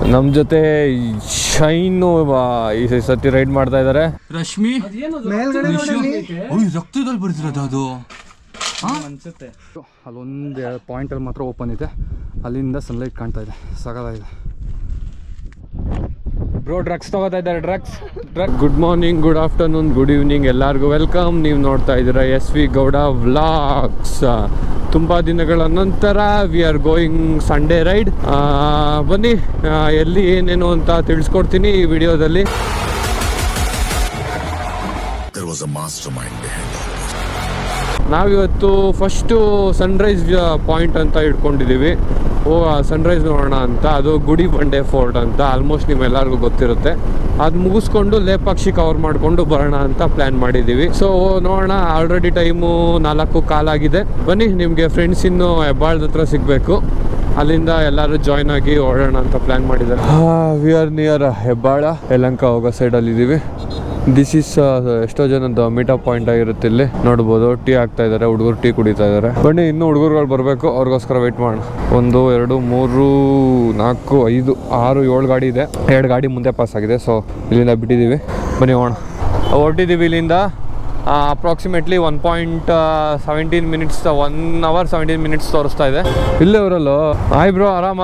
ನಮ್ಮ ಜೊತೆ ಶೈನು ಈ ಸತಿ ರೈಡ್ ಮಾಡ್ತಾ ಇದ್ದಾರೆ ರಶ್ಮಿ ರಕ್ತದಲ್ಲಿ ಬರ್ತಿರೋದು ಅದು ಅಲ್ಲೊಂದು ಪಾಯಿಂಟಲ್ಲಿ ಮಾತ್ರ ಓಪನ್ ಇದೆ ಅಲ್ಲಿಂದ ಸನ್ಲೈಟ್ ಕಾಣ್ತಾ ಇದೆ ಸಗದಾಗಿದೆ ಬ್ರೋ ಡ್ರಗ್ಸ್ ತಗೋತಾ ಇದ್ದಾರೆ drugs drug good morning good afternoon good evening ಎಲ್ಲರಿಗೂ ವೆಲ್ಕಮ್ ನೀವು ನೋಡ್ತಾ ಇದ್ದೀರಾ ಎಸ್ ವಿ ಗೌಡ ವ್ಲಾಗ್ಸ್ ತುಂಬ ದಿನಗಳ ನಂತರ we are going Sunday ride ಬನ್ನಿ ಆ, ಎಲ್ಲಿ ಏನೇನು ಅಂತ ತಿಳಿಸ್ಕೊಡ್ತೀನಿ ಈ ವಿಡಿಯೋದಲ್ಲಿ There was a mastermind behind all this. ನಾವಿವತ್ತು ಫಸ್ಟು ಸನ್ರೈಸ್ ಪಾಯಿಂಟ್ ಅಂತ ಇಟ್ಕೊಂಡಿದ್ದೀವಿ ಓ ಸನ್ರೈಸ್ ನೋಡೋಣ ಅಂತ ಅದು ಗುಡಿ ಬಂಡೆ ಫೋರ್ಟ್ ಅಂತ ಆಲ್ಮೋಸ್ಟ್ ನಿಮ್ಮೆಲ್ಲರಿಗೂ ಗೊತ್ತಿರುತ್ತೆ ಅದು ಮುಗಿಸ್ಕೊಂಡು ಲೇಪಾಕ್ಷಿ ಕವರ್ ಮಾಡಿಕೊಂಡು ಬರೋಣ ಅಂತ ಪ್ಲ್ಯಾನ್ ಮಾಡಿದ್ದೀವಿ ಸೊ ನೋಡೋಣ ಆಲ್ರೆಡಿ ಟೈಮು ನಾಲ್ಕು ಕಾಲಾಗಿದೆ ಬನ್ನಿ ನಿಮಗೆ ಫ್ರೆಂಡ್ಸ್ ಇನ್ನು ಹೆಬ್ಬಾಳ್ದ ಹತ್ರ ಸಿಗಬೇಕು ಅಲ್ಲಿಂದ ಎಲ್ಲರೂ ಜಾಯ್ನ್ ಆಗಿ ಓಡೋಣ ಅಂತ ಪ್ಲ್ಯಾನ್ ಮಾಡಿದ್ದಾರೆ we are near Hebbal Yelahanka ಹೋಗೋ ಸೈಡಲ್ಲಿ ಇದ್ದೀವಿ ದಿಸ್ ಇಸ್ ಎಷ್ಟೋ ಜನದ ಮೀಟಪ್ ಪಾಯಿಂಟ್ ಆಗಿರುತ್ತೆ ಇಲ್ಲಿ ನೋಡ್ಬೋದು ಟೀ ಆಗ್ತಾ ಇದ್ದಾರೆ ಹುಡುಗರು ಟೀ ಕುಡಿತಾ ಇದ್ದಾರೆ ಬನ್ನಿ ಇನ್ನೂ ಹುಡುಗರುಗಳು ಬರಬೇಕು ಅವ್ರಿಗೋಸ್ಕರ ವೆಯ್ಟ್ ಮಾಡೋಣ ಒಂದು ಎರಡು ಮೂರು ನಾಲ್ಕು ಐದು ಆರು ಏಳು ಗಾಡಿ ಇದೆ ಎರಡು ಗಾಡಿ ಮುಂದೆ ಪಾಸ್ ಆಗಿದೆ ಸೊ ಇಲ್ಲಿಂದ ಬಿಟ್ಟಿದ್ದೀವಿ ಬನ್ನಿ ಹೋಗೋಣ ಹೊರಟಿದ್ದೀವಿ ಇಲ್ಲಿಂದ approximately one point seventeen minutes one hour seventeen minutes ತೋರಿಸ್ತಾ ಇದೆ ಇಲ್ಲೇ ಅವರಲ್ಲೋ ಆಯ್ ಬ್ರೋ ಆರಾಮ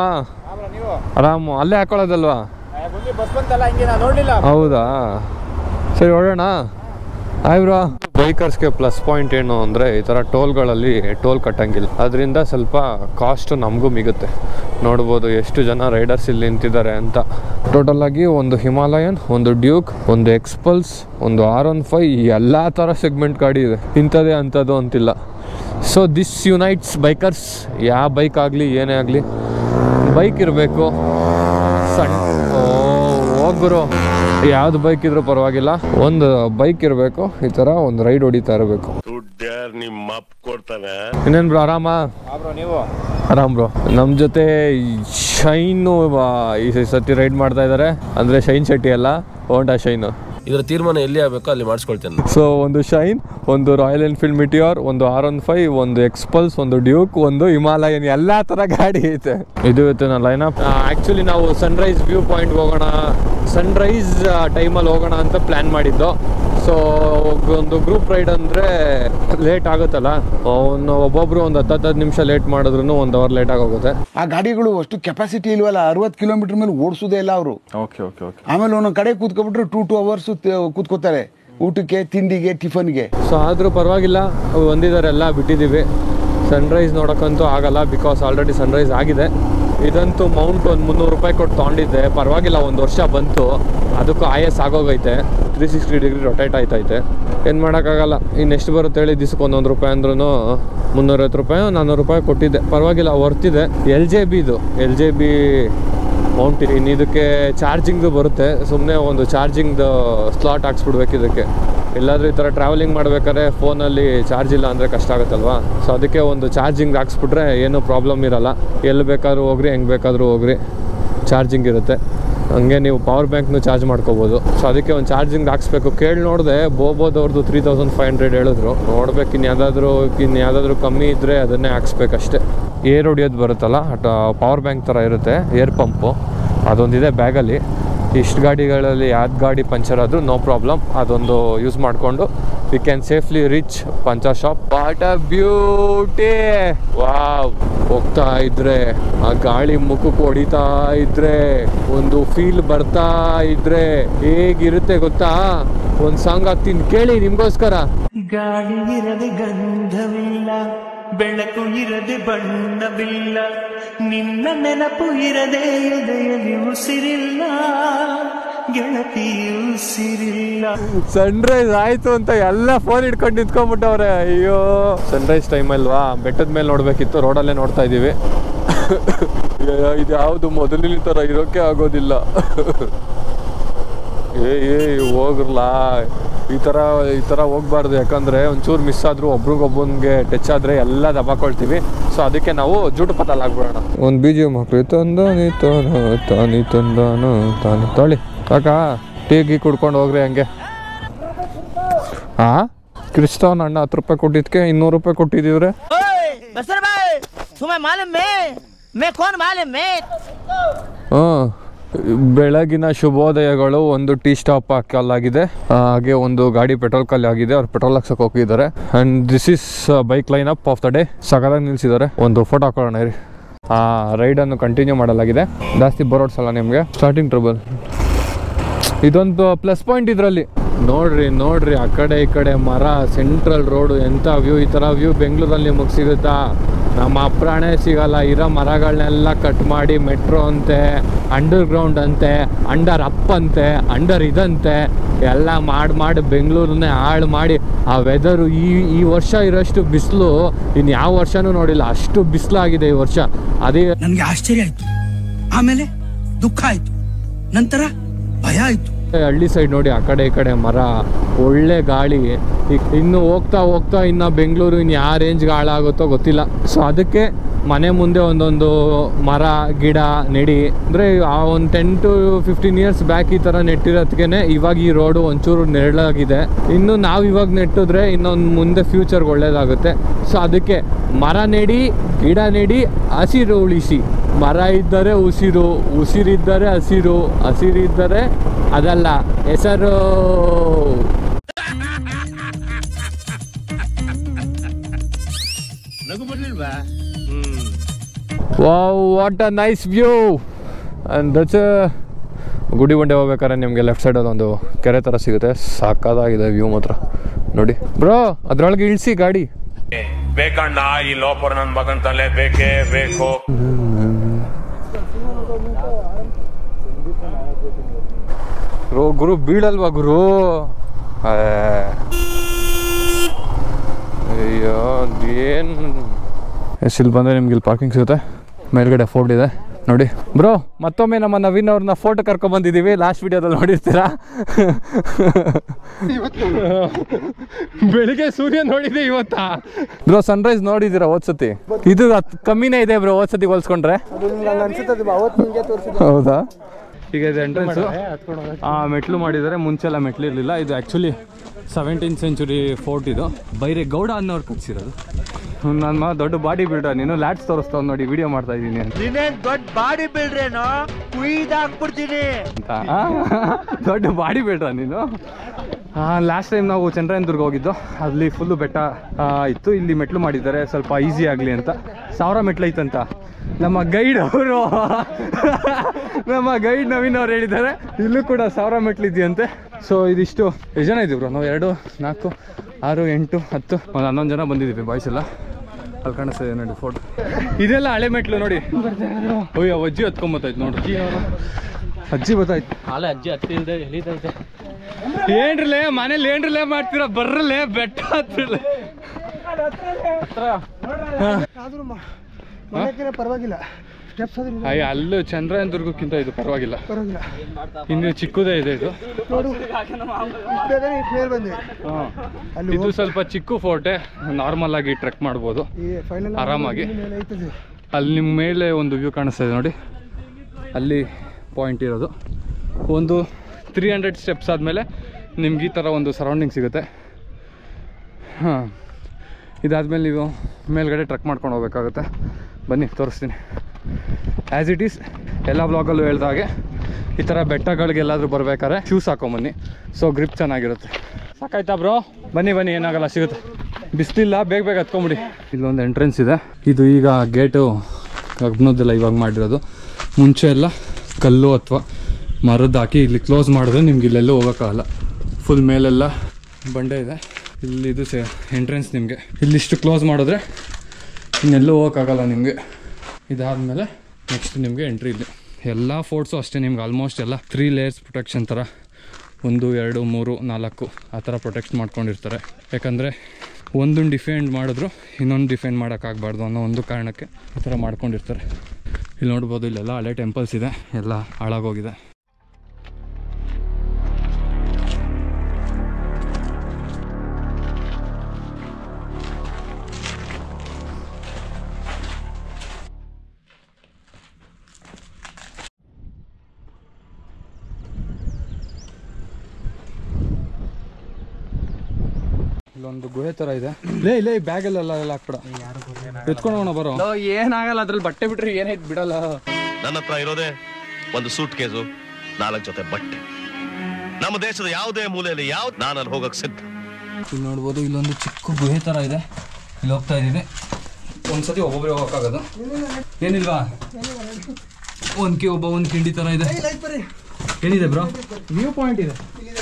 ಆರಾಮು ಅಲ್ಲೇ ಹಾಕೊಳ್ಳೋದಲ್ವಾ ಬಸ್ ಬಂತಲ್ಲ ಹಿಂಗೆ ನಾನು ನೋಡ್ಲಿಲ್ಲ ಹೌದಾ ಸರಿ ಹೊಡೋಣ ಆಯ್ ಬ್ರೋ ಬೈಕರ್ಸ್ಗೆ ಪ್ಲಸ್ ಪಾಯಿಂಟ್ ಏನು ಅಂದರೆ ಈ ಥರ ಟೋಲ್ಗಳಲ್ಲಿ ಟೋಲ್ ಕಟ್ಟಂಗಿಲ್ಲ ಅದರಿಂದ ಸ್ವಲ್ಪ ಕಾಸ್ಟ್ ನಮಗೂ ಮಿಗುತ್ತೆ ನೋಡ್ಬೋದು ಎಷ್ಟು ಜನ ರೈಡರ್ಸ್ ಇಲ್ಲಿ ನಿಂತಿದ್ದಾರೆ ಅಂತ ಟೋಟಲ್ ಆಗಿ ಒಂದು ಹಿಮಾಲಯನ್ ಒಂದು ಡ್ಯೂಕ್ ಒಂದು ಎಕ್ಸ್ಪಲ್ಸ್ ಒಂದು ಆರ್ ಒನ್ ಫೈ ಎಲ್ಲ ಥರ ಸೆಗ್ಮೆಂಟ್ ಗಾಡಿ ಇದೆ ಇಂಥದ್ದೇ ಅಂಥದ್ದು ಅಂತಿಲ್ಲ ಸೊ ದಿಸ್ ಯುನೈಟ್ಸ್ ಬೈಕರ್ಸ್ ಯಾವ ಬೈಕ್ ಆಗಲಿ ಏನೇ ಆಗಲಿ ಬೈಕ್ ಇರಬೇಕು ಸಣ್ಣ ಹೋಗ್ಬರು ಯಾವ್ದು ಬೈಕ್ ಇದ್ರೂ ಪರವಾಗಿಲ್ಲ ಒಂದು ಬೈಕ್ ಇರಬೇಕು ಈ ಥರ ಒಂದು ರೈಡ್ ಹೊಡಿತಾ ಇರಬೇಕು ದುಡ್ಡ್ಯಾರ್ ನಿಮ್ಮ ಅಪ್ಪ ಕೊಡ್ತಾನೆ ಇನ್ನೇನು ಬ್ರೋ ಆರಾಮ ಬ್ರೋ ನೀವು ಆರಾಮ್ ಬ್ರೋ ನಮ್ಮ ಜೊತೆ ಶೈನು ಈ ಸತಿ ರೈಡ್ ಮಾಡ್ತಾ ಇದ್ದಾರೆ ಅಂದರೆ ಶೈನ್ ಶೆಟ್ಟಿ ಅಲ್ಲ ಹೋಂಡಾ ಶೈನು ಇದರ ತೀರ್ಮಾನ ಎಲ್ಲಿ ಆಗಬೇಕೋ ಅಲ್ಲಿ ಮಾಡಿಸ್ಕೊಳ್ತೇನೆ ನಾನು. ಸೊ ಒಂದು ಶೈನ್ ಒಂದು ರಾಯಲ್ ಎನ್ಫೀಲ್ಡ್ ಮಿಟಿಯಾರ್ ಒಂದು ಆರ್ ಒನ್ ಫೈವ್ ಒಂದು ಎಕ್ಸ್ಪಲ್ಸ್ ಒಂದು ಡ್ಯೂಕ್ ಒಂದು ಹಿಮಾಲಯನ್ ಎಲ್ಲ ಥರ ಗಾಡಿ ಐತೆ ಇದು ಇತ್ತು ನನ್ನ ಲೈನಪ್ ಆ್ಯಕ್ಚುಲಿ ನಾವು ಸನ್ರೈಸ್ ವ್ಯೂ ಪಾಯಿಂಟ್ಗೆ ಹೋಗೋಣ ಸನ್ರೈಸ್ ಟೈಮಲ್ಲಿ ಹೋಗೋಣ ಅಂತ ಪ್ಲ್ಯಾನ್ ಮಾಡಿದ್ದು ಸೊ ಒಂದು ಗ್ರೂಪ್ ರೈಡ್ ಅಂದರೆ ಲೇಟ್ ಆಗುತ್ತಲ್ಲ ಒಂದು ಒಬ್ಬೊಬ್ರು ಒಂದು ಹತ್ತು ಹತ್ತು ನಿಮಿಷ ಲೇಟ್ ಮಾಡಿದ್ರು ಒಂದು ಅವರ್ ಲೇಟ್ ಆಗೋಗುತ್ತೆ ಆ ಗಾಡಿಗಳು ಅಷ್ಟು ಕೆಪಾಸಿಟಿ ಇಲ್ವಲ್ಲ ಅರವತ್ತು ಕಿಲೋಮೀಟರ್ ಮೇಲೆ ಓಡಿಸೋದೇ ಇಲ್ಲ ಅವರು ಓಕೆ ಓಕೆ ಓಕೆ ಆಮೇಲೆ ಒಂದೊಂದು ಕಡೆ ಕೂತ್ಕೊಬಿಟ್ರೆ ಟೂ ಟೂ ಅವರ್ಸ್ ಕೂತ್ಕೋತಾರೆ ಊಟಕ್ಕೆ ತಿಂಡಿಗೆ ಟಿಫನ್ಗೆ ಸೊ ಆದರೂ ಪರವಾಗಿಲ್ಲ ಒಂದಿದ್ದಾರೆ ಎಲ್ಲ ಬಿಟ್ಟಿದ್ದೀವಿ ಸನ್ರೈಸ್ ನೋಡೋಕ್ಕಂತೂ ಆಗಲ್ಲ ಬಿಕಾಸ್ ಆಲ್ರೆಡಿ ಸನ್ರೈಸ್ ಆಗಿದೆ ಇದಂತೂ ಮೌಂಟ್ ಒಂದು ಮುನ್ನೂರು ರೂಪಾಯಿ ಕೊಟ್ಟು ತೊಗೊಂಡಿದ್ದೆ ಪರವಾಗಿಲ್ಲ ಒಂದು ವರ್ಷ ಬಂತು ಅದಕ್ಕೂ ಆಯಸ್ ಆಗೋಗೈತೆ ತ್ರೀ ಸಿಕ್ಸ್ಟಿ ಡಿಗ್ರಿ ರೊಟೇಟ್ ಆಯ್ತೈತೆ ಏನು ಮಾಡೋಕ್ಕಾಗಲ್ಲ ಇನ್ನು ಎಷ್ಟು ಬರುತ್ತೆ ಹೇಳಿ ದಿವ್ಸಕ್ಕೆ ಒಂದೊಂದು ರೂಪಾಯಿ ಅಂದ್ರೂ ಮುನ್ನೂರೈವತ್ತು ರೂಪಾಯಿ ನಾನ್ನೂರು ರೂಪಾಯಿ ಕೊಟ್ಟಿದ್ದೆ ಪರವಾಗಿಲ್ಲ ವರ್ತಿದೆ ಎಲ್ ಜೆ ಬಿ ಇದು ಎಲ್ ಜೆ ಬಿ ಮೌಂಟ್ ಇನ್ನು ಇದಕ್ಕೆ ಚಾರ್ಜಿಂಗ್ದು ಬರುತ್ತೆ ಸುಮ್ಮನೆ ಒಂದು ಚಾರ್ಜಿಂಗ್ದು ಸ್ಲಾಟ್ ಹಾಕ್ಸ್ಬಿಡ್ಬೇಕು ಇದಕ್ಕೆ ಎಲ್ಲಾದ್ರೂ ಈ ಥರ ಟ್ರಾವೆಲಿಂಗ್ ಮಾಡ್ಬೇಕಾದ್ರೆ ಫೋನಲ್ಲಿ ಚಾರ್ಜ್ ಇಲ್ಲ ಅಂದರೆ ಕಷ್ಟ ಆಗುತ್ತಲ್ವಾ ಸೊ ಅದಕ್ಕೆ ಒಂದು ಚಾರ್ಜಿಂಗ್ ಹಾಕ್ಸ್ಬಿಟ್ರೆ ಏನೂ ಪ್ರಾಬ್ಲಮ್ ಇರಲ್ಲ ಎಲ್ಲಿ ಬೇಕಾದ್ರೂ ಹೋಗ್ರಿ ಹೆಂಗೆ ಬೇಕಾದ್ರೂ ಹೋಗ್ರಿ ಚಾರ್ಜಿಂಗ್ ಇರುತ್ತೆ ಹಂಗೆ ನೀವು ಪವರ್ ಬ್ಯಾಂಕ್ನು ಚಾರ್ಜ್ ಮಾಡ್ಕೋಬೋದು ಸೊ ಅದಕ್ಕೆ ಒಂದು ಚಾರ್ಜಿಂಗ್ ಹಾಕ್ಸ್ಬೇಕು ಕೇಳಿ ನೋಡಿದೆ ಬೋಬೋದವ್ರದ್ದು ತ್ರೀ ತೌಸಂಡ್ ಫೈವ್ ಹಂಡ್ರೆಡ್ ಹೇಳಿದ್ರು ನೋಡ್ಬೇಕು ಇನ್ನು ಯಾವುದಾದ್ರೂ ಇನ್ನು ಯಾವುದಾದ್ರೂ ಕಮ್ಮಿ ಇದ್ದರೆ ಅದನ್ನೇ ಹಾಕ್ಸ್ಬೇಕಷ್ಟೇ ಏರ್ ಹೊಡಿಯೋದು ಬರುತ್ತಲ್ಲ ಪವರ್ ಬ್ಯಾಂಕ್ ಥರ ಇರುತ್ತೆ ಏರ್ ಪಂಪು ಅದೊಂದಿದೆ ಬ್ಯಾಗಲ್ಲಿ ಇಷ್ಟು ಗಾಡಿಗಳಲ್ಲಿ ಯಾವ್ದು ಗಾಡಿ ಪಂಚರ್ ಆದರೂ ನೋ ಪ್ರಾಬ್ಲಮ್ ಅದೊಂದು ಯೂಸ್ ಮಾಡಿಕೊಂಡು we can safely reach puncture shop what a beauty wow ಹೋಗ್ತಾ ಇದ್ರೆ ಆ ಗಾಳಿ ಮುಖಕ್ಕೆ ಹೊಡಿತಾ ಇದ್ರೆ ಒಂದು ಫೀಲ್ ಬರ್ತಾ ಇದ್ರೆ ಹೇಗಿರುತ್ತೆ ಗೊತ್ತಾ ಒಂದು ಸಾಂಗ್ ಹಾಕ್ತೀನಿ ಕೇಳಿ ನಿಮ್ಗೋಸ್ಕರ ಗಾಳಿ ಇರದೆ ಗಂಧವಿಲ್ಲ ಬೆಳಕು ಇರದೆ ಬಣ್ಣವಿಲ್ಲ ನಿನ್ನ ನೆನಪು ಇರದೆ ಎದೆಯಲ್ಲಿ ಉಸಿರಿಲ್ಲ ಗೆಳತಿ ಉಸಿರಿಲ್ಲ ಸನ್ರೈಸ್ ಆಯ್ತು ಅಂತ ಎಲ್ಲ ಫೋನ್ ಹಿಡ್ಕೊಂಡು ನಿಂತ್ಕೊಂಡ್ಬಿಟ್ಟವ್ರೆ ಅಯ್ಯೋ ಸನ್ರೈಸ್ ಟೈಮ್ ಅಲ್ವಾ ಬೆಟ್ಟದ ಮೇಲೆ ನೋಡ್ಬೇಕಿತ್ತು ರೋಡಲ್ಲೇ ನೋಡ್ತಾ ಇದ್ದೀವಿ ಅಯ್ಯೋ, ಇದು ಯಾವುದು ಮೊದಲಿನ ಥರ ಇರೋಕೆ ಆಗೋದಿಲ್ಲ ಏ ಏ ಹೋಗ್ರಲ್ಲ ಈ ಥರ ಈ ಥರ ಹೋಗ್ಬಾರ್ದು ಯಾಕಂದರೆ ಒಂಚೂರು ಮಿಸ್ ಆದರೂ ಒಬ್ರಿಗೊಬ್ಬನಿಗೆ ಟಚ್ ಆದರೆ ಎಲ್ಲ ದಬಾಕೊಳ್ತೀವಿ ಸೊ ಅದಕ್ಕೆ ನಾವು ಜೂಟು ಪತಲ್ ಆಗ್ಬಿಡೋಣ ಒಂದು ಬಿ ಜಿ ಎಮ್ ಹಾಕ್ರಿ ತಂದಾನಿ ತಾನು ತಾನಿ ತಂದಾನು ತಾನು ತೊಳಿ ಕಾಕ ಟೀ ಗೀ ಕುಡ್ಕೊಂಡು ಹೋಗ್ರಿ ಹಂಗೆ ಹಾಂ ಕ್ರಿಸ್ತವನ್ ಅಣ್ಣ ಹತ್ತು ರೂಪಾಯಿ ಕೊಟ್ಟಿದ್ಕೆ ಇನ್ನೂರು ರೂಪಾಯಿ ಕೊಟ್ಟಿದ್ದೀವ್ರೆ बसर भाई तुम्हें मालूम है मैं कौन मालूम है ಹಾಂ ಬೆಳಗಿನ ಶುಭೋದಯಗಳು ಒಂದು ಟೀ ಸ್ಟಾಪ್ ಹಾಕಲಾಗಿದೆ ಹಾಗೆ ಒಂದು ಗಾಡಿ ಪೆಟ್ರೋಲ್ ಖಾಲಿ ಆಗಿದೆ ಅವ್ರು ಪೆಟ್ರೋಲ್ ಹಾಕ್ಸಕ್ ಹೋಗಿದ್ದಾರೆ and this is bike line up of the day ಸಕಲಾಗಿ ನಿಲ್ಸಿದ್ದಾರೆ ಒಂದು ಫೋಟೋ ಹಾಕೊಳ್ಳೋಣ ಇರಿ ಆ ರೈಡನ್ನು ಕಂಟಿನ್ಯೂ ಮಾಡಲಾಗಿದೆ ಜಾಸ್ತಿ ಬರೋಡ್ಸಲ್ಲ ನಿಮಗೆ ಸ್ಟಾರ್ಟಿಂಗ್ ಟ್ರಬಲ್ ಇದೊಂದು ಪ್ಲಸ್ ಪಾಯಿಂಟ್ ಇದರಲ್ಲಿ ನೋಡ್ರಿ ನೋಡ್ರಿ ಆ ಕಡೆ ಈ ಕಡೆ ಮರ ಸೆಂಟ್ರಲ್ ರೋಡು ಎಂಥ ವ್ಯೂ ಈ ಥರ ವ್ಯೂ ಬೆಂಗಳೂರಲ್ಲಿ ನಿಮಗೆ ಸಿಗುತ್ತಾ ನಮ್ಮ ಅಪ್ರಾಣೆ ಸಿಗಲ್ಲ ಇರೋ ಮರಗಳನ್ನೆಲ್ಲ ಕಟ್ ಮಾಡಿ ಮೆಟ್ರೋ ಅಂತೆ ಅಂಡರ್ ಗ್ರೌಂಡ್ ಅಂತೆ ಅಂಡರ್ ಅಪ್ ಅಂತೆ ಅಂಡರ್ ಇದಂತೆ ಎಲ್ಲ ಮಾಡಿ ಮಾಡಿ ಬೆಂಗಳೂರನ್ನೇ ಹಾಳು ಮಾಡಿ ಆ ವೆದರು ಈ ಈ ವರ್ಷ ಇರೋಷ್ಟು ಬಿಸಿಲು ಇನ್ನು ಯಾವ ವರ್ಷನೂ ನೋಡಿಲ್ಲ ಅಷ್ಟು ಬಿಸಿಲಾಗಿದೆ ಈ ವರ್ಷ ಅದೇ ನನ್ಗೆ ಆಶ್ಚರ್ಯ ಆಯ್ತು ಆಮೇಲೆ ದುಃಖ ಆಯ್ತು ನಂತರ ಭಯ ಆಯ್ತು ಹಳ್ಳಿ ಸೈಡ್ ನೋಡಿ ಆ ಕಡೆ ಈ ಕಡೆ ಮರ ಒಳ್ಳೆ ಗಾಳಿ ಈಗ ಇನ್ನು ಹೋಗ್ತಾ ಹೋಗ್ತಾ ಇನ್ನು ಬೆಂಗಳೂರು ಇನ್ನು ಯಾವ ರೇಂಜ್ಗೆ ಹಾಳಾಗುತ್ತೋ ಗೊತ್ತಿಲ್ಲ ಸೊ ಅದಕ್ಕೆ ಮನೆ ಮುಂದೆ ಒಂದೊಂದು ಮರ ಗಿಡ ನೆಡಿ ಅಂದರೆ ಆ ಒಂದು ten to fifteen years back ಈ ಥರ ನೆಟ್ಟಿರೋದಕ್ಕೆ ಇವಾಗ ಈ ರೋಡು ಒಂಚೂರು ನೆರಳಾಗಿದೆ ಇನ್ನು ನಾವು ಇವಾಗ ನೆಟ್ಟಿದ್ರೆ ಇನ್ನೊಂದು ಮುಂದೆ ಫ್ಯೂಚರ್ಗೆ ಒಳ್ಳೇದಾಗುತ್ತೆ ಸೊ ಅದಕ್ಕೆ ಮರ ನೆಡಿ ಗಿಡ ನೆಡಿ ಹಸಿರು ಉಳಿಸಿ ಮರ ಇದ್ದರೆ ಉಸಿರು ಉಸಿರಿದ್ದರೆ ಹಸಿರು ಹಸಿರಿದ್ದರೆ ಅದಲ್ಲ ಹೆಸರು wow what a nice view and that's Gudibande ಹೋಗ್ಬೇಕಾದ್ರೆ ನಿಮಗೆ ಲೆಫ್ಟ್ ಸೈಡಲ್ಲಿ ಒಂದು ಕೆರೆ ಥರ ಸಿಗುತ್ತೆ ಸಾಕಾಗಿದೆ ವ್ಯೂ ಮಾತ್ರ ನೋಡಿ ಬ್ರೋ ಅದ್ರೊಳಗೆ ಇಳಿಸಿ ಗಾಡಿ ಬೇಕಣ್ಣ ಈ ಲೋಪರ್ ನನ್ ಮಗನ್ ತಲೆ ಬೇಕೇ ಬೇಕು ರೋ ಗುರು ಬೀಳಲ್ವಾ ಗುರು ಏ. ಅಯ್ಯೋ ಏನು ಎಸ್ ಇಲ್ಲಿ ಬಂದರೆ ನಿಮ್ಗೆ ಇಲ್ಲಿ ಪಾರ್ಕಿಂಗ್ ಸಿಗುತ್ತೆ ಮೇಲ್ಗಡೆ ಫೋರ್ಡ್ ಇದೆ ನೋಡಿ ಬ್ರೋ ಮತ್ತೊಮ್ಮೆ ನಮ್ಮ ನವೀನ್ ಅವ್ರನ್ನ ಫೋಟೋ ಕರ್ಕೊಂಡ್ ಬಂದಿದ್ದೀವಿ ಲಾಸ್ಟ್ ವಿಡಿಯೋದಲ್ಲಿ ನೋಡಿರ್ತೀರಾ ಬೆಳಿಗ್ಗೆ ಸೂರ್ಯ ನೋಡಿದೆ ಇವತ್ತಾ ಬ್ರೋ ಸನ್ರೈಸ್ ನೋಡಿದ್ದೀರಾ ಓದ್ಸತಿ ಇದು ಹತ್- ಕಮ್ಮಿನೇ ಇದೆ ಬ್ರೋ ಓದ್ಸತಿ ಹೋಲ್ಸ್ಕೊಂಡ್ರೆ ಹೌದಾ ಈಗ ಇದು ಎಂಟ್ರೆನ್ಸ್ ಆ ಮೆಟ್ಲು ಮಾಡಿದ್ದಾರೆ ಮುಂಚೆಲ್ಲ ಮೆಟ್ಲು ಇರಲಿಲ್ಲ ಇದು ಆ್ಯಕ್ಚುಲಿ ಸೆವೆಂಟೀನ್ ಸೆಂಚುರಿ ಫೋರ್ಟ್ ಇದು ಬೈರೆ ಗೌಡ ಅನ್ನೋರು ಕಟ್ಸಿರೋದು ನನ್ನ ದೊಡ್ಡ ಬಾಡಿ ಬಿಲ್ಡರ್ ನೀನು ಲ್ಯಾಟ್ಸ್ ತೋರಿಸ್ತಾವ್ ನೋಡಿ ವಿಡಿಯೋ ಮಾಡ್ತಾ ಇದ್ದೀನಿ ಅಂತ ನೀನೇನ್ ದೊಡ್ಡ ಬಾಡಿ ಬಿಲ್ಡ್ರೇನೋ ಕುಯ್ದಾಕ್ಬಿಡ್ತೀನಿ ಅಂತ ಆ? ದೊಡ್ಡ ಬಾಡಿ ಬೇಡ ನೀನು ಲಾಸ್ಟ್ ಟೈಮ್ ನಾವು ಚಂದ್ರಾಯನದುರ್ಗ ಹೋಗಿದ್ದು ಅಲ್ಲಿ ಫುಲ್ಲು ಬೆಟ್ಟ ಆ, ಇತ್ತು ಇಲ್ಲಿ ಮೆಟ್ಲು ಮಾಡಿದ್ದಾರೆ ಸ್ವಲ್ಪ ಈಸಿ ಆಗಲಿ ಅಂತ ಸಾವಿರ ಮೆಟ್ಲು ಐತಂತ ನಮ್ಮ ಗೈಡ್ ಅವರು ನಮ್ಮ ಗೈಡ್ ನವೀನ್ ಅವ್ರು ಹೇಳಿದ್ದಾರೆ ಇಲ್ಲೂ ಕೂಡ ಸಾವಿರ ಮೆಟ್ಲು ಇದೆಯಂತೆ ಸೊ ಇದಿಷ್ಟು ಎಷ್ಟು ಜನ ಇದ್ದೀವಿ ನಾವು ಎರಡು ನಾಲ್ಕು ಆರು ಎಂಟು ಹತ್ತು ಒಂದು ಹನ್ನೊಂದು ಜನ ಬಂದಿದ್ದೀವಿ ಬಾಯ್ಸ್ ಎಲ್ಲ ಅಲ್ಲಿ ಕಾಣಿಸ್ತಾ ಇದೆ ನೋಡಿ ಫೋಟೋ ಇದೆಲ್ಲ ಹಳೆ ಮೆಟ್ಲು ನೋಡಿ ಅಯ್ಯೋ ಅಜ್ಜಿ ಹತ್ಕೊಂಬತ್ತಾಯ್ತು ನೋಡಿ ಅಜ್ಜಿ ಗೊತ್ತಾಯ್ತು ಹಾಲೆ ಅಜ್ಜಿ ಹತ್ತಿಲ್ದೆ ಎಳಿತೈತೆ ಏನ್ರಲೇ ಮನೇಲಿ ಏನ್ರಲೇ ಮಾಡ್ತೀರಾ ಬರ್ರಲೇ ಬೆಟ್ಟ ಹತ್ತಿರಲೇ ಪರವಾಗಿಲ್ಲ ಸ್ಟೆಪ್ಸ್ ಆದ್ರೆ ಅಯ್ಯ ಅಲ್ಲೂ ಚಂದ್ರಾಯನದುರ್ಗಕ್ಕಿಂತ ಇದು ಪರವಾಗಿಲ್ಲ ಪರವಾಗಿಲ್ಲ ಇನ್ನು ಚಿಕ್ಕದೇ ಇದೆ ಇದು ನೋಡು ಬೇಗನೆ ಮೇಲೆ ಬಂದೆ ಹಾಂ ಅಲ್ಲಿ ಇದು ಸ್ವಲ್ಪ ಚಿಕ್ಕ ಫೋರ್ಟೆ ನಾರ್ಮಲ್ ಆಗಿ ಟ್ರೆಕ್ ಮಾಡ್ಬೋದು ಈ ಫೈನಲ್ ಆರಾಮಾಗಿ. ಮೇಲೆ ಐತದೆ ಅಲ್ಲಿ ನಿಮ್ಮ ಮೇಲೆ ಒಂದು ವ್ಯೂ ಕಾಣಿಸ್ತಾ ಇದೆ ನೋಡಿ ಅಲ್ಲಿ ಪಾಯಿಂಟ್ ಇರೋದು ಒಂದು ತ್ರೀ ಹಂಡ್ರೆಡ್ ಸ್ಟೆಪ್ಸ್ ಆದಮೇಲೆ ನಿಮ್ಗೆ ಈ ಥರ ಒಂದು ಸರೌಂಡಿಂಗ್ ಸಿಗುತ್ತೆ ಹಾಂ ಇದಾದಮೇಲೆ ನೀವು ಮೇಲ್ಗಡೆ ಟ್ರೆಕ್ ಮಾಡ್ಕೊಂಡು ಹೋಗ್ಬೇಕಾಗುತ್ತೆ ಬನ್ನಿ ತೋರಿಸ್ತೀನಿ ಆ್ಯಸ್ ಇಟ್ ಈಸ್ ಎಲ್ಲ ಬ್ಲಾಗಲ್ಲೂ ಹೇಳ್ದ ಹಾಗೆ ಈ ಥರ ಬೆಟ್ಟಗಳಿಗೆ ಎಲ್ಲಾದರೂ ಬರ್ಬೇಕಾದ್ರೆ ಶೂಸ್ ಹಾಕೊಂಬನ್ನಿ ಸೊ ಗ್ರಿಪ್ ಚೆನ್ನಾಗಿರುತ್ತೆ ಸಾಕಾಯ್ತಾ ಬ್ರೋ ಬನ್ನಿ ಬನ್ನಿ ಏನಾಗಲ್ಲ ಸಿಗುತ್ತೆ ಬಿಸಿಲಿಲ್ಲ ಬೇಗ ಬೇಗ ಹತ್ಕೊಂಬಿಡಿ ಇಲ್ಲೊಂದು ಎಂಟ್ರೆನ್ಸ್ ಇದೆ ಇದು ಈಗ ಗೇಟು ಕಬ್ನದ್ದೆಲ್ಲ ಇವಾಗ ಮಾಡಿರೋದು ಮುಂಚೆ ಎಲ್ಲ ಕಲ್ಲು ಅಥವಾ ಮರದ್ದು ಹಾಕಿ ಇಲ್ಲಿ ಕ್ಲೋಸ್ ಮಾಡಿದ್ರೆ ನಿಮ್ಗೆ ಇಲ್ಲೆಲ್ಲೂ ಹೋಗೋಕ್ಕಾಗಲ್ಲ ಫುಲ್ ಮೇಲೆಲ್ಲ ಬಂಡೆ ಇದೆ ಇಲ್ಲಿ ಇದು ಸೇ ಎಂಟ್ರೆನ್ಸ್ ನಿಮಗೆ ಇಲ್ಲಿಷ್ಟು ಕ್ಲೋಸ್ ಮಾಡಿದ್ರೆ ಇನ್ನೆಲ್ಲೂ ಹೋಗೋಕ್ಕಾಗಲ್ಲ ನಿಮಗೆ ಇದಾದಮೇಲೆ ನೆಕ್ಸ್ಟ್ ನಿಮಗೆ ಎಂಟ್ರಿ ಇದೆ ಎಲ್ಲ ಫೋರ್ಟ್ಸು ಅಷ್ಟೇ ನಿಮ್ಗೆ ಆಲ್ಮೋಸ್ಟ್ ಎಲ್ಲ ತ್ರೀ ಲೇಯರ್ಸ್ ಪ್ರೊಟೆಕ್ಷನ್ ಥರ ಒಂದು ಎರಡು ಮೂರು ನಾಲ್ಕು ಆ ಥರ ಪ್ರೊಟೆಕ್ಟ್ ಮಾಡ್ಕೊಂಡಿರ್ತಾರೆ ಯಾಕಂದರೆ ಒಂದನ್ನು ಡಿಫೆಂಡ್ ಮಾಡಿದ್ರು ಇನ್ನೊಂದು ಡಿಫೆಂಡ್ ಮಾಡೋಕ್ಕಾಗಬಾರ್ದು ಅನ್ನೋ ಒಂದು ಕಾರಣಕ್ಕೆ ಈ ಥರ ಮಾಡ್ಕೊಂಡಿರ್ತಾರೆ ಇಲ್ಲಿ ನೋಡ್ಬೋದು ಇಲ್ಲೆಲ್ಲ ಹಳೆ ಟೆಂಪಲ್ಸ್ ಇದೆ ಎಲ್ಲ ಹಾಳಾಗೋಗಿದೆ ಇಲ್ಲೊಂದು ಗುಹೆ ಥರ ಇದೆ ಲೇ ಲೇ ಬ್ಯಾಗಲ್ಲೆಲ್ಲ ಎಲ್ಲ ಹಾಕ್ಬಿಡ ಎತ್ಕೊಂಡು ಹೋಗೋಣ ಬರೋ ಏನಾಗಲ್ಲ ಅದ್ರಲ್ಲಿ ಬಟ್ಟೆ ಬಿಟ್ರೆ ಏನೈತ್ ಬಿಡಲ್ಲ ನನ್ನ ಹತ್ರ ಇರೋದೇ ಒಂದು ಸೂಟ್ ಕೇಸು ನಾಲ್ಕು ಜೊತೆ ಬಟ್ಟೆ ನಮ್ಮ ದೇಶದ ಯಾವುದೇ ಮೂಲೆಯಲ್ಲಿ ಯಾವ್ದು ನಾನು ಅಲ್ಲಿ ಹೋಗಕ್ ಸಿದ್ಧ ಇಲ್ಲಿ ನೋಡ್ಬೋದು ಇಲ್ಲೊಂದು ಚಿಕ್ಕ ಗುಹೆ ಥರ ಇದೆ ಇಲ್ಲಿ ಹೋಗ್ತಾ ಇದ್ದೀವಿ ಒಂದ್ಸತಿ ಒಬ್ಬೊಬ್ಬರೇ ಹೋಗೋಕ್ಕಾಗೋದು ಏನಿಲ್ವಾ ಒಂದು ಕಿ ಒಬ್ಬ ಒಂದು ಕಿಂಡಿ ಥರ ಇದೆ ಏನಿದೆ ಬ್ರೋ ವ್ಯೂ ಪಾಯಿಂಟ್ ಇದೆ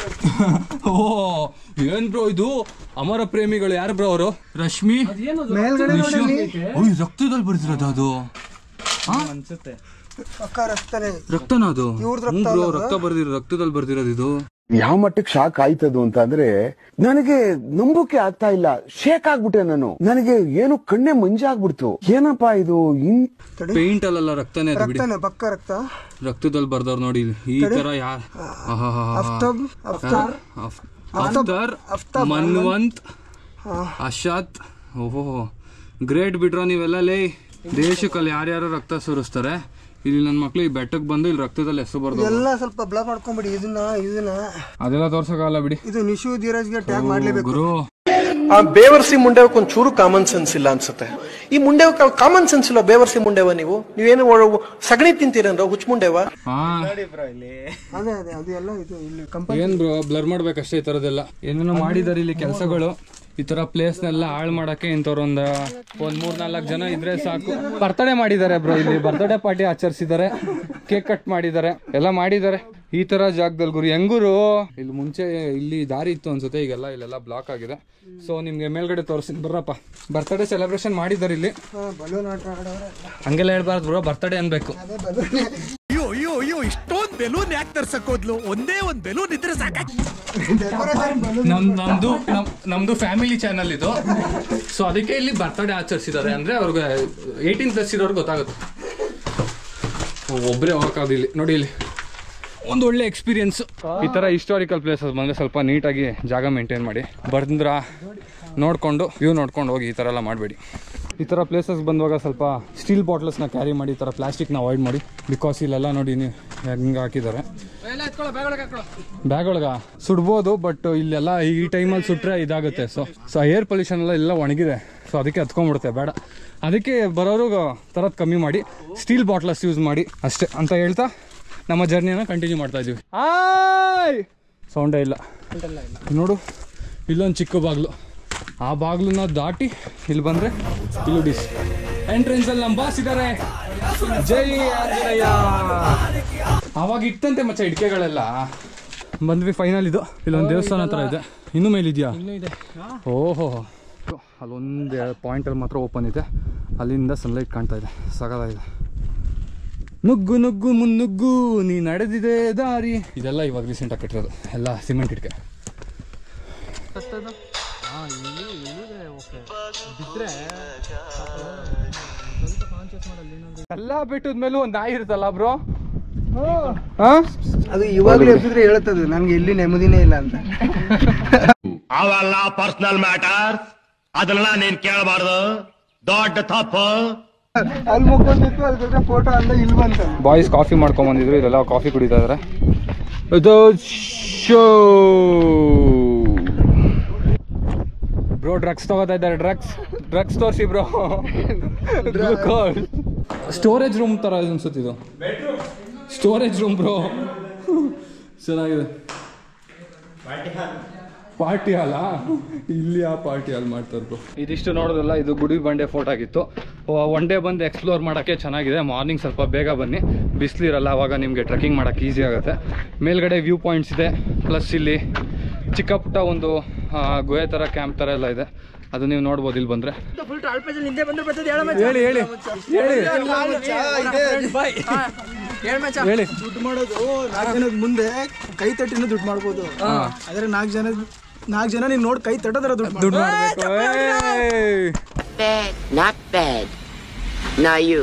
ಓ ಏನ್ ಬ್ರೋ ಇದು ಅಮರ ಪ್ರೇಮಿಗಳು ಯಾರು ಬ್ರೋ ಅವರು ರಶ್ಮಿ ಮೇಲ್ಗಡೆ ನಿಶು? ನೋಡಿ. ಓಯ್ ರಕ್ತದಲ್ಲಿ ಬರ್ತಿರೋದು ಅದು ಆ? ಪಕ್ಕ ರಕ್ತನೇ ರಕ್ತನ ಅದು ಇವ್ರ್ದ್ ಹ್ಞೂ ರಕ್ತ ಬ್ರೋ ಅಲ್ಲ ರಕ್ತ ಬರ್ದಿರೋ ರಕ್ತದಲ್ಲಿ ಬರ್ದಿರೋದು ಇದು ಯಾವ ಮಟ್ಟಕ್ಕೆ ಶಾಕ್ ಆಯ್ತದು ಅಂತ ಅಂದ್ರೆ ನನಗೆ ನಂಬೋಕೆ ಆಗ್ತಾ ಇಲ್ಲ ಶೇಕ್ ಆಗ್ಬಿಟ್ಟೆ ನಾನು ನನಗೆ ಏನು ಕಣ್ಣೆ ಮಂಜಾಗ್ಬಿಡ್ತು ಏನಪ್ಪಾ ಇದು ಇನ್ ಪೇಂಟ್ ಅಲ್ಲ ರಕ್ತನೇ ಅದು ಬಿಡಿ ರಕ್ತನೇ ಪಕ್ಕ ರಕ್ತ ರಕ್ತದಲ್ಲಿ ಬರ್ದವ್ರು ನೋಡಿ ಇಲ್ಲಿ. ಈ ತಡಿ. ತರ ಯಾರ ಅಫ್ತಾಬ್ ಅಫ್ತಾರ್ ಅಫ್ತಾರ್ ಅಫ್ತಾಬ್ ಮನ್ವಂತ್ ಹಾ. ಅಶಾತ್ ಓಹೋ ಗ್ರೇಟ್ ಬಿಡ್ರೋ ನೀವೆಲ್ಲ ಲೇ ದೇಶಕ್ಕಲ್ಲಿ ಯಾರ್ಯಾರು ರಕ್ತ ಸುರಿಸ್ತಾರೆ ಇಲ್ಲಿ ನನ್ನ ಮಕ್ಳು ಈ ಬೆಟ್ಟಕ್ಕೆ ಬಂದು ಇಲ್ಲಿ ರಕ್ತದಲ್ಲಿ ಹೆಸರು ಬರ್ದು ಎಲ್ಲ ಸ್ವಲ್ಪ ಬ್ಲರ್ ಮಾಡ್ಕೊಂಬಿಡಿ ಇದನ್ನ ಇದನ್ನ ಅದೆಲ್ಲ ತೋರ್ಸಕ್ಕಾಗಲ್ಲ ಬಿಡಿ ಇದು ನಿಶು ಧೀರಜ್ಗೆ ಟ್ಯಾಗ್ ಮಾಡ್ಲೇಬೇಕು ಗುರು ಆ ಬೇವರ್ಸಿ ಮುಂಡೆವಕ್ಕೆ ಒಂದು ಚೂರು ಕಾಮನ್ ಸೆನ್ಸ್ ಇಲ್ಲ ಅನ್ಸುತ್ತೆ ಈ ಮುಂಡೆವ ಕಾಮನ್ ಸೆನ್ಸ್ ಇಲ್ಲ ಬೇವರ್ಸಿ ಮುಂಡೆವ ನೀವು ನೀವೇನು ಒಳ- ಸಗಣಿ ತಿಂತೀರೇನ್ರ ಹುಚ್ಚ ಮುಂಡೆವ ಹಾ ಅದೇ ಅದೇ ಅದು ಎಲ್ಲ ಇದು ಇಲ್ಲಿ ಕಂಪನಿ ಏನ್ ಬ್ರೋ ಬ್ಲರ್ ಮಾಡ್ಬೇಕಷ್ಟೇ ಈ ತರದೆಲ್ಲ ಏನೇನೋ ಮಾಡಿದಾರೆ ಇಲ್ಲಿ ಕೆಲಸಗಳು ಈ ತರ ಪ್ಲೇಸ್ನೆಲ್ಲ ಹಾಳು ಮಾಡಕ್ಕೆ ಇಂಥವ್ರು ಒಂದ್ ಒಂದ್ ಮೂರ್ ನಾಲ್ಕು ಜನ ಇದ್ರೆ ಸಾಕು ಬರ್ತಡೇ ಮಾಡಿದ್ದಾರೆ ಬ್ರೋ ಇಲ್ಲಿ ಬರ್ತಡೇ ಪಾರ್ಟಿ ಆಚರಿಸಿದ್ದಾರೆ ಕೇಕ್ ಕಟ್ ಮಾಡಿದ್ದಾರೆ ಎಲ್ಲ ಮಾಡಿದ್ದಾರೆ ಈ ತರ ಜಾಗದಲ್ಲಿ ಗುರು ಹೆಂಗುರು ಇಲ್ಲಿ ಮುಂಚೆ ಇಲ್ಲಿ ದಾರಿ ಇತ್ತು ಅನ್ಸುತ್ತೆ ಈಗೆಲ್ಲ ಇಲ್ಲೆಲ್ಲ ಬ್ಲಾಕ್ ಆಗಿದೆ ಸೊ ನಿಮ್ಗೆ ಮೇಲ್ಗಡೆ ತೋರಿಸ್ತೀನಿ ಬರ್ರಪ್ಪ ಬರ್ತಡೇ ಸೆಲೆಬ್ರೇಷನ್ ಮಾಡಿದ್ದಾರೆ ಇಲ್ಲಿ ಬಲೂನ್ ಆಟ ಆಡೋರೆ ಹಂಗೆಲ್ಲ ಹೇಳ್ಬಾರ್ದು ಬ್ರೋ ಬರ್ತಡೇ ಅನ್ಬೇಕು ಅದೇ ಬಲೂನ್ ಅಯ್ಯೋ ಅಯ್ಯೋ ಅಯ್ಯೋ ಇಷ್ಟೊಂದ್ ಬೆಲೂನ್ ಯಾಕೆ ತರ್ಸಕ್ಕೋದ್ಲು ಒಂದೇ ಒಂದ್ ಬೆಲೂನ್ ಇದ್ರೆ ಸಾಕ ನಮ್ ನಮ್ದು ನಮ್ ನಮ್ದು ಫ್ಯಾಮಿಲಿ ಚಾನಲ್ ಇದು ಸೊ ಅದಕ್ಕೆ ಇಲ್ಲಿ ಬರ್ತಡೇ ಆಚರಿಸಿದ್ದಾರೆ ಅಂದ್ರೆ ಅವ್ರಿಗೆ ಏಯ್ಟೀನ್ ಪ್ಲಸ್ ಇರೋರ್ಗೆ ಗೊತ್ತಾಗುತ್ತೆ ಓ, ಒಬ್ರೇ ಹೋಗಕ್ಕಾಗದು ಇಲ್ಲಿ ನೋಡಿ ಇಲ್ಲಿ ಒಂದು ಒಳ್ಳೆ ಎಕ್ಸ್ಪೀರಿಯನ್ಸ್ ಈ ತರ ಹಿಸ್ಟಾರಿಕಲ್ ಪ್ಲೇಸಸ್ ಬಂದ್ರೆ ಸ್ವಲ್ಪ ನೀಟಾಗಿ ಜಾಗ ಮೇಂಟೈನ್ ಮಾಡಿ ಬಂದ್ರ ನೋಡ್ಕೊಂಡು ವ್ಯೂ ನೋಡ್ಕೊಂಡು ಹೋಗಿ ಈ ಥರ ಎಲ್ಲ ಮಾಡಬೇಡಿ ಈ ಥರ ಪ್ಲೇಸಸ್ ಬಂದಾಗ ಸ್ವಲ್ಪ ಸ್ಟೀಲ್ ಬಾಟ್ಲಸ್ನ ಕ್ಯಾರಿ ಮಾಡಿ ಈ ಥರ ಪ್ಲಾಸ್ಟಿಕ್ನ ಅವಾಯ್ಡ್ ಮಾಡಿ ಬಿಕಾಸ್ ಇಲ್ಲೆಲ್ಲ ನೋಡಿ ನೀವು ಹೆಂಗೆ ಹಾಕಿದ್ದಾರೆ ಬ್ಯಾಗ್ ಒಳಗ ಸುಡ್ಬೋದು ಬಟ್ ಇಲ್ಲೆಲ್ಲ ಈ ಟೈಮಲ್ಲಿ ಸುಟ್ರೆ ಇದಾಗುತ್ತೆ ಸೊ ಸೊ ಏರ್ ಪೊಲ್ಯೂಷನ್ ಎಲ್ಲ ಎಲ್ಲ ಒಣಗಿದೆ ಸೊ ಅದಕ್ಕೆ ಹತ್ಕೊಂಡ್ಬಿಡುತ್ತೆ ಬೇಡ ಅದಕ್ಕೆ ಬರೋರು ತರದ್ ಕಮ್ಮಿ ಮಾಡಿ ಸ್ಟೀಲ್ ಬಾಟ್ಲಸ್ ಯೂಸ್ ಮಾಡಿ ಅಷ್ಟೇ ಅಂತ ಹೇಳ್ತಾ ನಮ್ಮ ಜರ್ನಿನ ಕಂಟಿನ್ಯೂ ಮಾಡ್ತಾ ಇದೀವಿ ಆಯ್ ಸೌಂಡೇ ಇಲ್ಲ ನೋಡು ಇಲ್ಲೊಂದು ಚಿಕ್ಕ ಬಾಗಿಲು ಆ ಬಾಗಿಲನ್ನ ದಾಟಿ ಇಲ್ಲಿ ಬಂದ್ರೆ ಇಲ್ಲಿ ಡಿಸ್ ಎಂಟ್ರೆನ್ಸ್ ಅಲ್ಲಿ ನಮ್ಮ ಬಾಸ್ ಇದ್ದಾರೆ ಜೈ ಆಂಜನೇಯ ಅವಾಗ ಇತ್ತಂತೆ ಮಚ್ಚ ಇಟ್ಕೆಗಳೆಲ್ಲ ಬಂದ್ವಿ ಫೈನಲ್ ಇದು ಇಲ್ಲೊಂದು ದೇವಸ್ಥಾನ ಹತ್ರ ಇದೆ ಇನ್ನೂ ಮೇಲಿದ್ಯಾ ಓಹೋ ಅಲ್ಲೊಂದು ಪಾಯಿಂಟಲ್ಲಿ ಮಾತ್ರ ಓಪನ್ ಇದೆ ಅಲ್ಲಿಂದ ಸನ್ಲೈಟ್ ಕಾಣ್ತಾ ಇದೆ ಸಗದಾಗಿದೆ ನುಗ್ಗು ನುಗ್ಗು ಮುನ್ನುಗ್ಗು ನೀ ನಡೆದಿದೆ ದಾರಿ ಇದೆಲ್ಲ ಇವಾಗ ರೀಸೆಂಟಾಗಿ ಕಟ್ಟಿರೋದು ಎಲ್ಲ ಸಿಮೆಂಟ್ ಇಟ್ಕೆ ಎಲ್ಲ ಬಿಟ್ಟದ ಮೇಲೂ ಒಂದು ನಾಯಿ ಇರುತ್ತಲ್ಲ ಬ್ರೋ ಅದು ಇವಾಗಲೂ ಎಬ್ಸಿದ್ರೆ ಹೇಳ್ತದೆ ನನ್ಗೆ ಎಲ್ಲಿ ನೆಮ್ಮದಿನೇ ಇಲ್ಲ ಅಂತ ಅವೆಲ್ಲ ಪರ್ಸನಲ್ ಮ್ಯಾಟರ್ ಅದನ್ನೆಲ್ಲ ನೀನ್ ಕೇಳಬಾರ್ದು ದೊಡ್ಡ ತಪ್ಪು ಅಲ್ಲಿ ಮುಕ್ಕೊಂಡಿತ್ತು ಅದ್ರ ಫೋಟೋ ಅಂದ ಇಲ್ಲಿ ಬಂತ ಬಾಯ್ಸ್ ಕಾಫಿ ಮಾಡ್ಕೊಂಡ್ ಬಂದಿದ್ರು ಇದೆಲ್ಲ ಕಾಫಿ ಕುಡಿತಾ ಇದಾರೆ ಇದು ಶೋ ಬ್ರೋ ಡ್ರಗ್ಸ್ ತಗೋತಾ ಇದ್ದಾರೆ ಡ್ರಗ್ಸ್ ಡ್ರಗ್ಸ್ ತೋರಿಸಿ ಬ್ರೋ ಸ್ಟೋರೇಜ್ ರೂಮ್ ತರ ಇದೆ ಅನ್ಸುತ್ತೆ ಇದು ಸ್ಟೋರೇಜ್ ರೂಮ್ ಬ್ರೋ ಚೆನ್ನಾಗಿದೆ ಪಾರ್ಟಿ ಹಾಲ ಇಲ್ಲಿ ಆ ಪಾರ್ಟಿ ಹಾಲ್ ಮಾಡ್ತಾರೆ ಬ್ರೋ ಇದಿಷ್ಟು ನೋಡೋದಲ್ಲ ಇದು ಗುಡಿ ಬಂಡೆ ಫೋರ್ಟ್ ಆಗಿತ್ತು ಒನ್ ಡೇ ಬಂದು ಎಕ್ಸ್ಪ್ಲೋರ್ ಮಾಡೋಕ್ಕೆ ಚೆನ್ನಾಗಿದೆ ಮಾರ್ನಿಂಗ್ ಸ್ವಲ್ಪ ಬೇಗ ಬನ್ನಿ ಬಿಸಿಲಿರಲ್ಲ ಅವಾಗ ನಿಮಗೆ ಟ್ರೆಕ್ಕಿಂಗ್ ಮಾಡೋಕ್ಕೆ ಈಸಿ ಆಗುತ್ತೆ ಮೇಲ್ಗಡೆ ವ್ಯೂ ಪಾಯಿಂಟ್ಸ್ ಇದೆ ಪ್ಲಸ್ ಇಲ್ಲಿ ಚಿಕ್ಕ ಪುಟ್ಟ ಒಂದು ಆ, ಗುಹೆ ಥರ ಕ್ಯಾಂಪ್ ಥರ ಎಲ್ಲ ಇದೆ ಅದು ನೀವು ನೋಡ್ಬೋದು ಇಲ್ಲಿ ಬಂದರೆ ಫುಲ್ ಟ್ರಾಲ್ ಪೇಜ್ ಹಿಂದೆ ಬಂದ್ರೆ ಬರ್ತದೆ ಹೇಳಿ ಹೇಳಿ ಹೇಳಿ ಹೇಳಿ ದುಡ್ಡು ಮಾಡೋದು ನಾಲ್ಕು ಜನದ ಮುಂದೆ ಕೈ ತಟ್ಟಿನ ದುಡ್ಡು ಮಾಡ್ಬೋದು ಆದ್ರೆ ನಾಲ್ಕು ಜನ ನಾಲ್ಕು ಜನ ನೀನ್ ನೋಡ್ ಕೈ ತಟ್ಟೋದ್ರ ದುಡ್ಡು ದುಡ್ಡು ಮಾಡಬೇಕು Bad, not bad. Now you.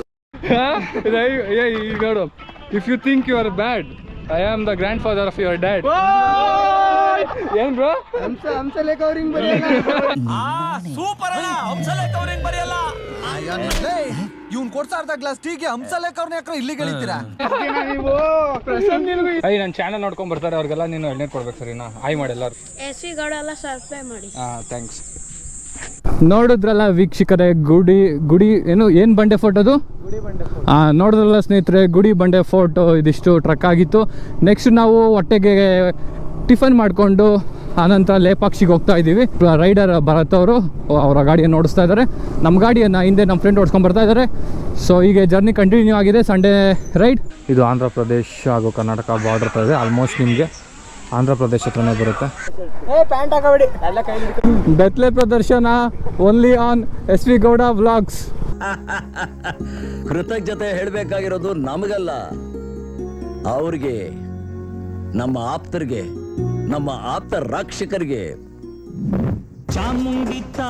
ಈಗ ನೋಡು if you think you are bad I am the grandfather of your dad ಏನ್ ಬ್ರೋ ಹಂಸ ಹಂಸ ಲೇಖ ಅವ್ರ ಹಿಂಗ್ ಸೂಪರ್ ಅಲ್ಲ ಹಂಸಲೇಖ ಅವ್ರ ಹೆಂಗ್ ಬರೆಯಲ್ಲ ಇವ್ನ್ ಕೊಡ್ತಾ ಅರ್ಧ ಗ್ಲಾಸ್ ಟೀಗೆ ಹಂಸಲೇಖ ಅವ್ರನ್ನ ಯಾಕ್ರ ಇಲ್ಲಿ ಗೆಳಿತೀರಾ ನೀವು ಪ್ರಸನ್ನ ಐ ನನ್ನ ಚಾನಲ್ ನೋಡ್ಕೊಂಡ್ ಬರ್ತಾರೆ ಅವ್ರಿಗೆಲ್ಲ ನೀನು ಎಣ್ಣೆ ಕೊಡ್ಬೇಕು ಸರಿನಾ ಆಯ್ ಮಾಡಿ ಎಲ್ಲರೂ ಎಸ್ ವಿ ಗೌಡ ಎಲ್ಲ ಸಬ್ಸ್ಕ್ರೈಬ್ ಮಾಡಿ ಹಾಂ ಥ್ಯಾಂಕ್ಸ್ ನೋಡಿದ್ರಲ್ಲ ವೀಕ್ಷಕರೇ ಗುಡಿ ಗುಡಿ ಏನು ಏನು ಬಂಡೆ ಫೋರ್ಟ್ ಅದು ಆ, ನೋಡಿದ್ರಲ್ಲ ಸ್ನೇಹಿತರೆ ಗುಡಿ ಬಂಡೆ ಫೋರ್ಟ್ ಇದಿಷ್ಟು ಟ್ರಕ್ ಆಗಿತ್ತು ನೆಕ್ಸ್ಟ್ ನಾವು ಹೊಟ್ಟೆಗೆ ಟಿಫನ್ ಮಾಡಿಕೊಂಡು ಆನಂತರ ಲೇಪಾಕ್ಷಿಗೆ ಹೋಗ್ತಾ ಇದ್ದೀವಿ ರೈಡರ್ ಭರತ್ ಅವರು ಅವರ ಗಾಡಿಯನ್ನು ಓಡಿಸ್ತಾ ಇದ್ದಾರೆ ನಮ್ಮ ಗಾಡಿಯನ್ನು ಹಿಂದೆ ನಮ್ಮ ಫ್ರೆಂಡ್ ಓಡಿಸ್ಕೊಂಡು ಬರ್ತಾ ಇದ್ದಾರೆ ಸೊ ಈಗ ಜರ್ನಿ ಕಂಟಿನ್ಯೂ ಆಗಿದೆ ಸಂಡೇ ರೈಡ್ ಇದು ಆಂಧ್ರ ಪ್ರದೇಶ್ ಹಾಗೂ ಕರ್ನಾಟಕ ಬಾರ್ಡರ್ ಇದೆ ಆಲ್ಮೋಸ್ಟ್ ನಿಮಗೆ ಆಂಧ್ರ ಪ್ರದೇಶ ಹತ್ರನೇ ಬರುತ್ತೆ ಪ್ಯಾಂಟ್ ಹಾಕಬೇಡಿ ಎಲ್ಲ ಕೈ ಬೆತ್ಲೆ ಪ್ರದರ್ಶನ only on S V Gowda vlogs ಕೃತಜ್ಞತೆ ಹೇಳಬೇಕಾಗಿರೋದು ನಮಗಲ್ಲ ಅವ್ರಿಗೆ ನಮ್ಮ ಆಪ್ತರಿಗೆ ನಮ್ಮ ಆಪ್ತ ರಕ್ಷಕರಿಗೆ ಚಾಮುಂಡಿ